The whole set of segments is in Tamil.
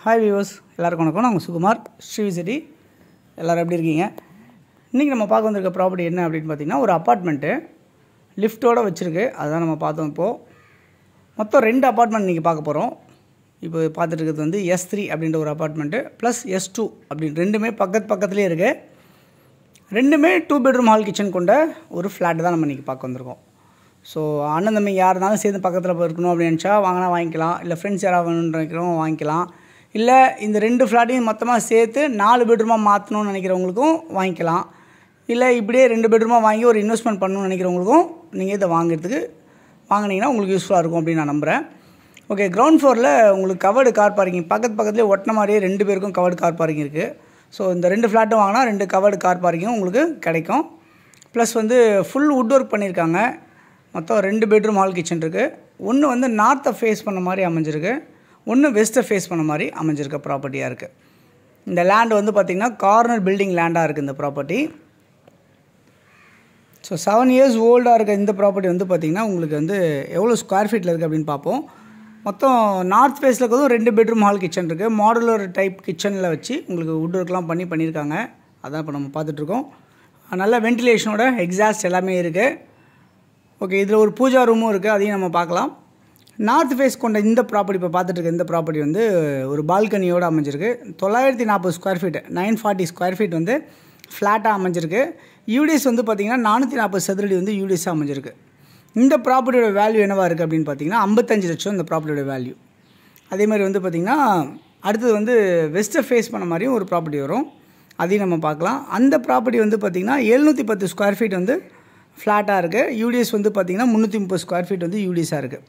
ஹாய் வியூவர்ஸ் எல்லாருக்கும் வணக்கம் நான் உங்கள் சுகுமார் ஸ்ரீவிசிட்டி எல்லோரும் எப்படி இருக்கீங்க இன்றைக்கி நம்ம பார்க்க வந்திருக்க ப்ராப்பர்ட்டி என்ன அப்படின்னு பார்த்தீங்கன்னா ஒரு அப்பார்ட்மெண்ட்டு லிஃப்ட்டோடு வச்சுருக்கு அதுதான் நம்ம பார்த்தோம் இப்போது மொத்தம் ரெண்டு அப்பார்ட்மெண்ட் இன்றைக்கி பார்க்க போகிறோம் இப்போ பார்த்துட்டு இருக்கிறது வந்து எஸ் த்ரீ அப்படின்ற ஒரு அப்பார்ட்மெண்ட்டு ப்ளஸ் எஸ் டூ அப்படின்னு ரெண்டுமே பக்கத்து பக்கத்துலேயே இருக்குது ரெண்டுமே டூ பெட்ரூம் ஹால் கிச்சன் கொண்ட ஒரு ஃப்ளாட் தான் நம்ம இன்றைக்கி பார்க்க வந்திருக்கோம் ஸோ அண்ணன் தம்பி யார் இருந்தாலும் சேர்ந்து பக்கத்தில் இருக்கணும் அப்படின்னு நினச்சா வாங்கினா வாங்கிக்கலாம் இல்லை ஃப்ரெண்ட்ஸ் யாராவது வேணும்னு நினைக்கிறவங்க வாங்கிக்கலாம் இல்லை இந்த ரெண்டு ஃப்ளாட்டையும் மொத்தமாக சேர்த்து நாலு பெட்ரூமாக மாற்றணும்னு நினைக்கிறவங்களுக்கும் வாங்கிக்கலாம் இல்லை இப்படியே ரெண்டு பெட்ரூமாக வாங்கி ஒரு இன்வெஸ்ட்மெண்ட் பண்ணணும்னு நினைக்கிறவங்களுக்கும் நீங்கள் இதை வாங்குறதுக்கு வாங்கினீங்கன்னா உங்களுக்கு யூஸ்ஃபுல்லாக இருக்கும் அப்படின்னு நான் நம்புகிறேன் ஓகே கிரவுண்ட் ஃப்ளோரில் உங்களுக்கு கவர்டு கார் பார்க்கிங் பக்கத்து பக்கத்துலேயே ஒட்டின மாதிரியே ரெண்டு பேருக்கும் கவர்டு கார் பார்க்கிங் இருக்குது ஸோ இந்த ரெண்டு ஃப்ளாட்டும் வாங்கினா ரெண்டு கவர்டு கார் பார்க்கிங்கும் உங்களுக்கு கிடைக்கும் ப்ளஸ் வந்து ஃபுல் வுட் ஒர்க் பண்ணியிருக்காங்க மொத்தம் ரெண்டு பெட்ரூம் ஹால் கிச்சன் இருக்குது ஒன்று வந்து நார்த்தை ஃபேஸ் பண்ண மாதிரி அமைஞ்சிருக்கு ஒன்று வெஸ்ட்டை ஃபேஸ் பண்ண மாதிரி அமைஞ்சிருக்க ப்ராப்பர்ட்டியாக இருக்குது இந்த லேண்ட் வந்து பார்த்திங்கன்னா கார்னர் பில்டிங் லேண்டாக இருக்குது இந்த ப்ராப்பர்ட்டி ஸோ செவன் இயர்ஸ் ஓல்டாக இருக்க இந்த ப்ராப்பர்ட்டி வந்து பார்த்திங்கன்னா உங்களுக்கு வந்து எவ்வளோ ஸ்கொயர் ஃபீட்டில் இருக்குது அப்படின்னு பார்ப்போம் மொத்தம் நார்த் ஃபேஸில் இருக்கிறதும் ரெண்டு பெட்ரூம் ஹால் கிச்சன் இருக்குது மாடுலர் டைப் கிச்சனில் வச்சு உங்களுக்கு வுட் ஒர்க்லாம் பண்ணி பண்ணியிருக்காங்க அதான் இப்போ நம்ம பார்த்துட்ருக்கோம் நல்ல வென்டிலேஷனோட எக்ஸாஸ்ட் எல்லாமே இருக்குது ஓகே இதில் ஒரு பூஜா ரூமும் இருக்குது அதையும் நம்ம பார்க்கலாம் நார்த் ஃபேஸ் கொண்ட இந்த ப்ராப்பர்ட்டி இப்போ பார்த்துட்டு இருக்க இந்த ப்ராப்பர்ட்டி வந்து ஒரு பால்கனியோடு அமைஞ்சிருக்கு தொள்ளாயிரத்தி நாற்பது square feet nine forty square feet வந்து ஃப்ளாட்டாக அமைஞ்சிருக்கு யூடிஎஸ் வந்து பார்த்திங்கன்னா நானூற்றி நாற்பது சதுரடி வந்து யூடிஎஸ்ஸாக அமைஞ்சிருக்கு இந்த ப்ராப்பர்ட்டியோட வேல்யூ என்னவாக இருக்குது அப்படின்னு பார்த்தீங்கன்னா ஐம்பத்தஞ்சு லட்சம் இந்த ப்ராப்பர்ட்டியோட வேல்யூ அதே மாதிரி வந்து பார்த்திங்கன்னா அடுத்தது வந்து வெஸ்ட்டை ஃபேஸ் பண்ண மாதிரியும் ஒரு ப்ராப்பர்ட்டி வரும் அதையும் நம்ம பார்க்கலாம் அந்த ப்ராப்பர்ட்டி வந்து பார்த்திங்கன்னா எழுநூற்றி பத்து ஸ்கொயர் ஃபீட் வந்து ஃப்ளாட்டாக இருக்குது யூடிஎஸ் வந்து பார்த்திங்கன்னா முந்நூற்றி முப்பது ஸ்கொயர் ஃபீட் வந்து யூடிஎஸாக இருக்குது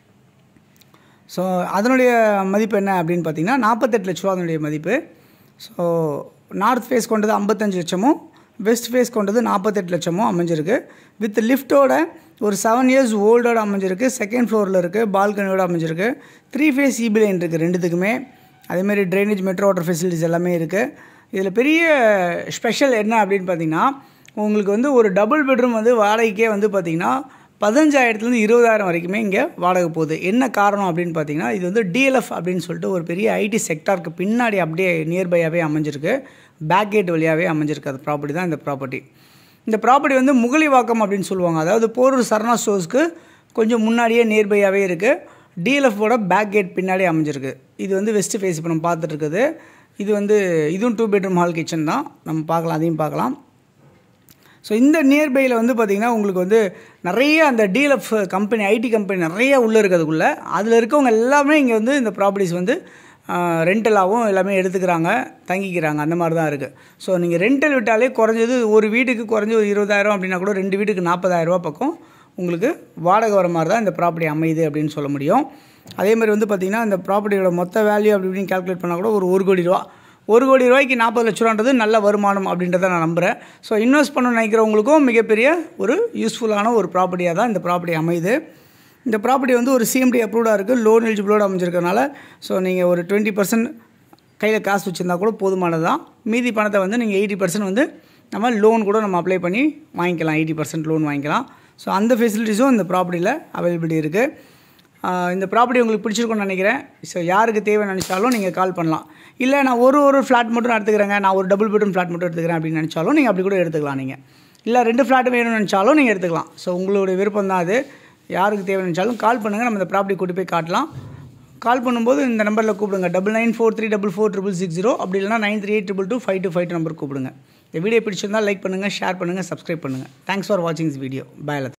ஸோ அதனுடைய மதிப்பு என்ன அப்படின்னு பார்த்தீங்கன்னா நாற்பத்தெட்டு லட்ச ரூபா அதனுடைய மதிப்பு ஸோ நார்த் ஃபேஸ் கொண்டது ஐம்பத்தஞ்சு லட்சமும் வெஸ்ட் ஃபேஸ் கொண்டது நாற்பத்தெட்டு லட்சமும் அமைஞ்சிருக்கு வித் லிஃப்ட்டோட ஒரு செவன் இயர்ஸ் ஓல்டோட அமைஞ்சிருக்கு செகண்ட் ஃப்ளோரில் இருக்குது பால்கனியோட அமைஞ்சிருக்கு த்ரீ ஃபேஸ் இபி லைன் இருக்குது ரெண்டுத்துக்குமே அதேமாதிரி ட்ரைனேஜ் மெட்ரோ வாட்டர் ஃபெசிலிட்டிஸ் எல்லாமே இருக்குது இதில் பெரிய ஸ்பெஷல் என்ன அப்படின்னு பார்த்தீங்கன்னா உங்களுக்கு வந்து ஒரு டபுள் பெட்ரூம் வந்து வாடகைக்கே வந்து பார்த்திங்கன்னா பதினஞ்சாயிரத்துலேருந்து இருபதாயிரம் வரைக்குமே இங்கே வாடகை போகுது என்ன காரணம் அப்படின்னு பார்த்தீங்கன்னா இது வந்து டிஎல்எஃப் அப்படின்னு சொல்லிட்டு ஒரு பெரிய ஐடி செக்டாருக்கு பின்னாடி அப்படியே நியர்பையாகவே அமைஞ்சிருக்கு பேக் கேட் வழியாகவே அமைஞ்சிருக்கு அது ப்ராப்பர்ட்டி தான் இந்த ப்ராப்பர்ட்டி இந்த ப்ராப்பர்ட்டி வந்து முகலிவாக்கம் அப்படின்னு சொல்லுவாங்க அதாவது போரூர் சரணா ஸ்டோர்ஸ்க்கு கொஞ்சம் முன்னாடியே நியர்பையாகவே இருக்குது டிஎல்எஃபோட பேக் கேட் பின்னாடி அமைஞ்சிருக்கு இது வந்து வெஸ்ட் ஃபேஸ் இப்போ நம்ம பார்த்துட்டு இருக்குது இது வந்து இதுவும் டூ பெட்ரூம் ஹால் கிச்சன் தான் நம்ம பார்க்கலாம் அதையும் பார்க்கலாம் ஸோ இந்த நியர்பையில் வந்து பார்த்திங்கன்னா உங்களுக்கு வந்து நிறைய அந்த டீலப் கம்பெனி ஐடி கம்பெனி நிறைய உள்ளே இருக்கிறதுக்குள்ளே அதில் இருக்கவங்க எல்லாமே இங்கே வந்து இந்த ப்ராப்பர்ட்டிஸ் வந்து ரெண்டலாகவும் எல்லாமே எடுத்துக்கிறாங்க தங்கிக்கிறாங்க அந்த மாதிரி தான் இருக்குது ஸோ நீங்கள் ரெண்டல் விட்டாலே குறைஞ்சது ஒரு வீட்டுக்கு குறைஞ்ச ஒரு இருபதாயிரம் அப்படின்னா கூட ரெண்டு வீட்டுக்கு நாற்பதாயிரரூபா பக்கம் உங்களுக்கு வாடகை வர மாதிரி தான் இந்த ப்ராப்பர்ட்டி அமையுது அப்படின்னு சொல்ல முடியும் அதே மாதிரி வந்து பார்த்திங்கன்னா இந்த ப்ராப்பர்ட்டியோட மொத்த வேல்யூ அப்படி இப்படின்னு கால்குலேட் பண்ணால் கூட ஒரு ஒரு கோடி ரூபா ஒரு கோடி ரூபாய்க்கு நாற்பது லட்ச ரூபான்றது நல்ல வருமானம் அப்படின்றத நான் நம்புகிறேன் ஸோ இன்வெஸ்ட் பண்ணணும்னு நினைக்கிறவங்களுக்கும் மிகப்பெரிய ஒரு யூஸ்ஃபுல்லான ஒரு ப்ராப்பர்ட்டியாக தான் இந்த ப்ராப்பர்ட்டி அமையுது இந்த ப்ராப்பர்ட்டி வந்து ஒரு சிஎம்டி அப்ரூவ்டாக இருக்குது லோன் எலிஜிபிளோடு அமைஞ்சிருக்கனால ஸோ நீங்கள் ஒரு டுவெண்ட்டி பர்சன்ட் கையில் காசு வச்சுருந்தா கூட போதுமானது தான் மீதி பணத்தை வந்து நீங்கள் எயிட்டி பர்சன்ட் வந்து நம்ம லோன் கூட நம்ம அப்ளை பண்ணி வாங்கிக்கலாம் எயிட்டி பர்சன்ட் லோன் வாங்கிக்கலாம் ஸோ அந்த ஃபெசிலிட்டிஸும் இந்த ப்ராப்பர்ட்டியில் அவைலபிலிட்டி இருக்குது இந்த ப்ராப்பர்ட்டி உங்களுக்கு பிடிச்சிருக்கும்னு நினைக்கிறேன் ஸோ யாருக்கு தேவை நினச்சாலும் நீங்கள் கால் பண்ணலாம் இல்லை நான் ஒரு ஒரு ஃப்ளாட் மட்டும் நான் எடுத்துக்கிறேங்க நான் ஒரு டபுள் பெட்ரூம் ஃப்ளாட் மட்டும் எடுத்துக்கிறேன் அப்படின்னு நினச்சாலும் நீங்கள் அப்படி கூட எடுத்துக்கலாம் நீங்கள் இல்லை ரெண்டு ஃப்ளாட் வேணும்னு நினச்சாலும் நீங்கள் எடுத்துக்கலாம் ஸோ உங்களுடைய விருப்பம் தான் அது யாருக்கு தேவை நினச்சாலும் கால் பண்ணுங்கள் நம்ம இந்த ப்ராப்பர்ட்டி கூட்டி போய் காட்டலாம் கால் பண்ணும்போது இந்த நம்பரில் கூப்பிடுங்க double nine four three double four triple six zero அப்படி இல்லைனா nine three eight triple two five two five two number கூப்பிடுங்க இந்த வீடியோ பிடிச்சிருந்தால் லைக் பண்ணுங்கள் ஷேர் பண்ணுங்கள் சப்ஸ்கிரைப் பண்ணுங்கள் தேங்க்ஸ் ஃபார் வாட்சிங் திஸ் வீடியோ பாய்